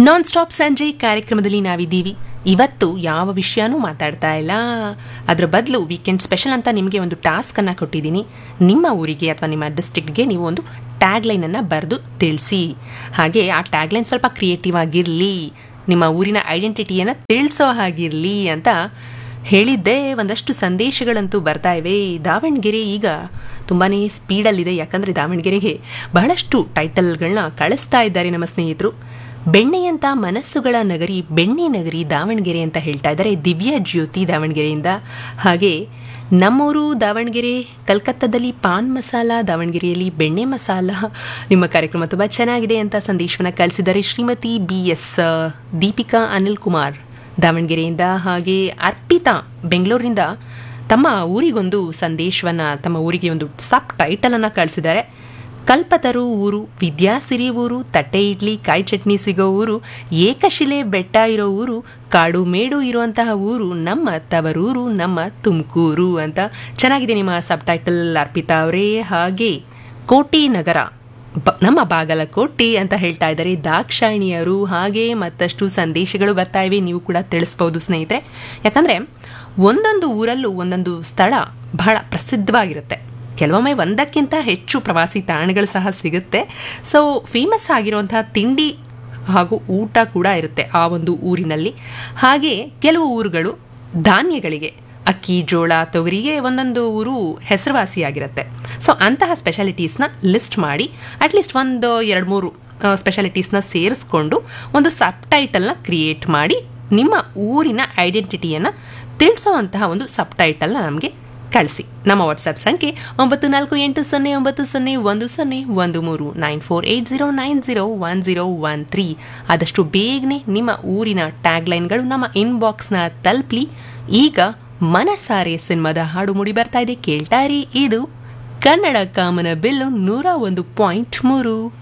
non stop ಸಂಜೆ ಕಾರ್ಯಕ್ರಮದಲ್ಲಿ ನಾವಿದ್ದೀವಿ ಇವತ್ತು ಯಾವ ವಿಷಯನೂ ಮಾತಾಡ್ತಾ ಇಲ್ಲ ಅದರ ಬದಲು ವೀಕೆಂಡ್ ಸ್ಪೆಷಲ್ ಅಂತ ನಿಮಗೆ ಒಂದು ಟಾಸ್ಕನ್ನು ಕೊಟ್ಟಿದ್ದೀನಿ ನಿಮ್ಮ ಊರಿಗೆ ಅಥವಾ ನಿಮ್ಮ ಡಿಸ್ಟ್ರಿಕ್ಟ್ಗೆ ನೀವು ಒಂದು ಟ್ಯಾಗ್ಲೈನನ್ನು ಬರೆದು ತಿಳಿಸಿ ಹಾಗೆ ಆ ಟ್ಯಾಗ್ಲೈನ್ ಸ್ವಲ್ಪ ಕ್ರಿಯೇಟಿವ್ ಆಗಿರಲಿ ನಿಮ್ಮ ಊರಿನ ಐಡೆಂಟಿಟಿಯನ್ನು ತಿಳಿಸೋ ಹಾಗಿರಲಿ ಅಂತ ಹೇಳಿದ್ದೆ ಒಂದಷ್ಟು ಸಂದೇಶಗಳಂತೂ ಬರ್ತಾ ಇವೆ ದಾವಣಗೆರೆ ಈಗ ತುಂಬಾ ಸ್ಪೀಡಲ್ಲಿದೆ ಯಾಕಂದರೆ ದಾವಣಗೆರೆಗೆ ಬಹಳಷ್ಟು ಟೈಟಲ್ಗಳನ್ನ ಕಳಿಸ್ತಾ ಇದ್ದಾರೆ ನಮ್ಮ ಸ್ನೇಹಿತರು ಬೆಣ್ಣೆಯಂತ ಮನಸ್ಸುಗಳ ನಗರಿ ಬೆಣ್ಣೆ ನಗರಿ ದಾವಣಗೆರೆ ಅಂತ ಹೇಳ್ತಾ ಇದ್ದಾರೆ ದಿವ್ಯ ಜ್ಯೋತಿ ದಾವಣಗೆರೆಯಿಂದ ಹಾಗೆ ನಮ್ಮೂರು ದಾವಣಗೆರೆ ಕಲ್ಕತ್ತಾದಲ್ಲಿ ಪಾನ್ ಮಸಾಲ ದಾವಣಗೆರೆಯಲ್ಲಿ ಬೆಣ್ಣೆ ಮಸಾಲ ನಿಮ್ಮ ಕಾರ್ಯಕ್ರಮ ತುಂಬ ಚೆನ್ನಾಗಿದೆ ಅಂತ ಸಂದೇಶವನ್ನು ಕಳಿಸಿದ್ದಾರೆ ಶ್ರೀಮತಿ ಬಿ ಎಸ್ ದೀಪಿಕಾ ಅನಿಲ್ ಕುಮಾರ್ ದಾವಣಗೆರೆಯಿಂದ ಹಾಗೆ ಅರ್ಪಿತಾ ಬೆಂಗಳೂರಿನಿಂದ ತಮ್ಮ ಊರಿಗೊಂದು ಸಂದೇಶವನ್ನು ತಮ್ಮ ಊರಿಗೆ ಒಂದು ಸಬ್ ಟೈಟಲನ್ನು ಕಳಿಸಿದ್ದಾರೆ ಕಲ್ಪತರು ಊರು ವಿದ್ಯಾಸಿರಿ ಊರು ತಟ್ಟೆ ಇಡ್ಲಿ ಕಾಯಿ ಚಟ್ನಿ ಸಿಗೋ ಊರು ಏಕಶಿಲೆ ಬೆಟ್ಟ ಇರೋ ಊರು ಕಾಡು ಮೇಡು ಇರುವಂತಹ ಊರು ನಮ್ಮ ತವರೂರು ನಮ್ಮ ತುಮಕೂರು ಅಂತ ಚೆನ್ನಾಗಿದೆ ನಿಮ್ಮ ಸಬ್ ಟೈಟಲ್ ಅರ್ಪಿತಾ ಅವರೇ ಹಾಗೆ ಕೋಟಿ ನಗರ ಬ- ನಮ್ಮ ಬಾಗಲಕೋಟೆ ಅಂತ ಹೇಳ್ತಾ ಇದ್ದಾರೆ ದಾಕ್ಷಾಯಿಣಿಯರು ಹಾಗೆ ಮತ್ತಷ್ಟು ಸಂದೇಶಗಳು ಬರ್ತಾ ಇವೆ ನೀವು ಕೂಡ ತಿಳಿಸ್ಬೋದು ಸ್ನೇಹಿತರೆ ಯಾಕಂದ್ರೆ ಒಂದೊಂದು ಊರಲ್ಲೂ ಒಂದೊಂದು ಸ್ಥಳ ಬಹಳ ಪ್ರಸಿದ್ಧವಾಗಿರುತ್ತೆ ಕೆಲವೊಮ್ಮೆ ಒಂದಕ್ಕಿಂತ ಹೆಚ್ಚು ಪ್ರವಾಸಿ ತಾಣಗಳು ಸಹ ಸಿಗುತ್ತೆ ಸೊ ಫೇಮಸ್ ಆಗಿರುವಂತಹ ತಿಂಡಿ ಹಾಗೂ ಊಟ ಕೂಡ ಇರುತ್ತೆ ಆ ಒಂದು ಊರಿನಲ್ಲಿ ಹಾಗೆ ಕೆಲವು ಊರುಗಳು ಧಾನ್ಯಗಳಿಗೆ ಅಕ್ಕಿ ಜೋಳ ತೊಗರಿಗೆ ಒಂದೊಂದು ಊರು ಹೆಸರುವಾಸಿಯಾಗಿರುತ್ತೆ ಸೊ ಅಂತಹ ಸ್ಪೆಷಾಲಿಟೀಸ್ನ ಲಿಸ್ಟ್ ಮಾಡಿ ಅಟ್ಲೀಸ್ಟ್ ಒಂದು ಎರಡು ಮೂರು ಸ್ಪೆಷಾಲಿಟೀಸ್ನ ಸೇರಿಸ್ಕೊಂಡು ಒಂದು ಸಬ್ ಟೈಟಲ್ನ ಕ್ರಿಯೇಟ್ ಮಾಡಿ ನಿಮ್ಮ ಊರಿನ ಐಡೆಂಟಿಟಿಯನ್ನು ತಿಳಿಸೋವಂತಹ ಒಂದು ಸಬ್ ಟೈಟಲ್ನ ನಮಗೆ ಕಳಿಸಿ ನಮ್ಮ ವಾಟ್ಸ್ಆ್ಯಪ್ ಸಂಖ್ಯೆ ಒಂಬತ್ತು ನಾಲ್ಕು ಎಂಟು ಸೊನ್ನೆ ಒಂಬತ್ತು ಸೊನ್ನೆ ಒಂದು ಸೊನ್ನೆ ಒಂದು ಮೂರು nine four eight zero nine zero one zero one three ಆದಷ್ಟು ಬೇಗನೆ ನಿಮ್ಮ ಊರಿನ ಟ್ಯಾಗ್ಲೈನ್ಗಳು ನಮ್ಮ ಇನ್ಬಾಕ್ಸ್ನ ತಲುಪಲಿ ಈಗ ಮನಸಾರೆ ಸಿನಿಮಾದ ಹಾಡು ಮುಡಿ ಬರ್ತಾ ಇದೆ ಕೇಳ್ತಾ ಇರಿ ಇದು ಕನ್ನಡ ಕಾಮನ ಬಿಲ್ಲು ನೂರ ಒಂದು ಪಾಯಿಂಟ್ ಮೂರು